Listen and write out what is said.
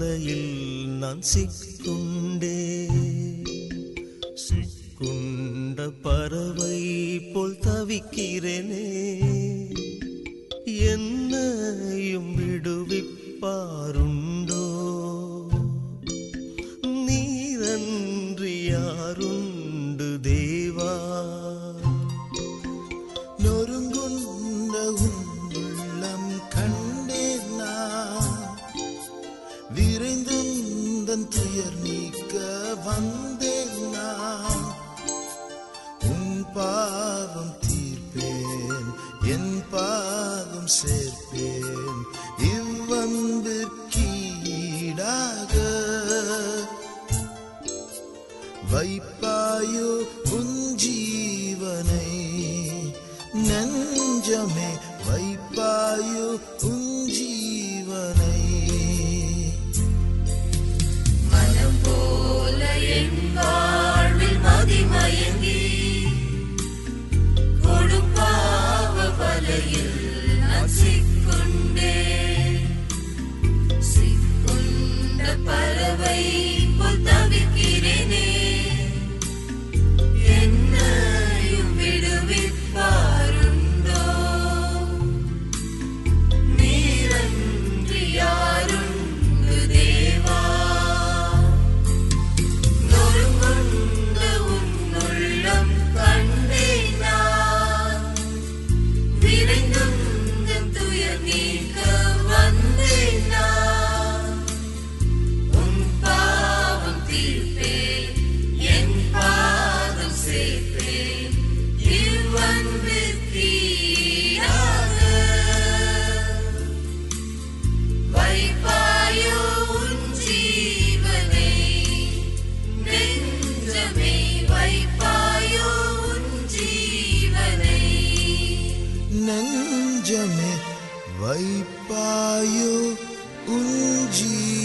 வலையில் நான் சிக்குண்டே சிக்குண்ட பறவை போல் தவிக்கிறேனே என்னையும் விடுவிப்பாருண்டோ நீரன்றி யாருண்டு தேவா நொறுங்குண்ட உள்ளம் கண்டேன் நான் விரைந்துந்தன் துயர் நீக்க வந்தேன் நான் உன் பாவம் தீர்ப்பேன் என் பாதம் சேர்ப்பேன் இவ்வன்பிற்கீடாக வைப்பாயோ உன் ஜீவனை நெஞ்சமே வைப்பாயோ உன் ஜீவனை மனம் போல என் வாழ்வில் மதிமயங்கி கொடுப்பாவ வலையில் நான் சிக்குண்டே சிக்குண்ட பறவை போல் தவிக்கிறேனே என்னையும் விடுவிப்பாருண்டோ நீரன்றி யாருண்டு தேவா நொறுங்குண்ட உன்னுள்ளம் கண்டேன் நான். விரைந்துந்தன் துயர் நீக்க வந்தேன் நான். உன் பாவம் தீர்ப்பேன், என் பாதம் சேர்ப்பேன், இவ்வன்பிற்கீடாக. வைப்பாயோ உன் ஜீவனை நெஞ்சமே வைப்பாயோ உன் ஜீவனை நெஞ்சமே வைப்பாயோ உன் ஜீவனை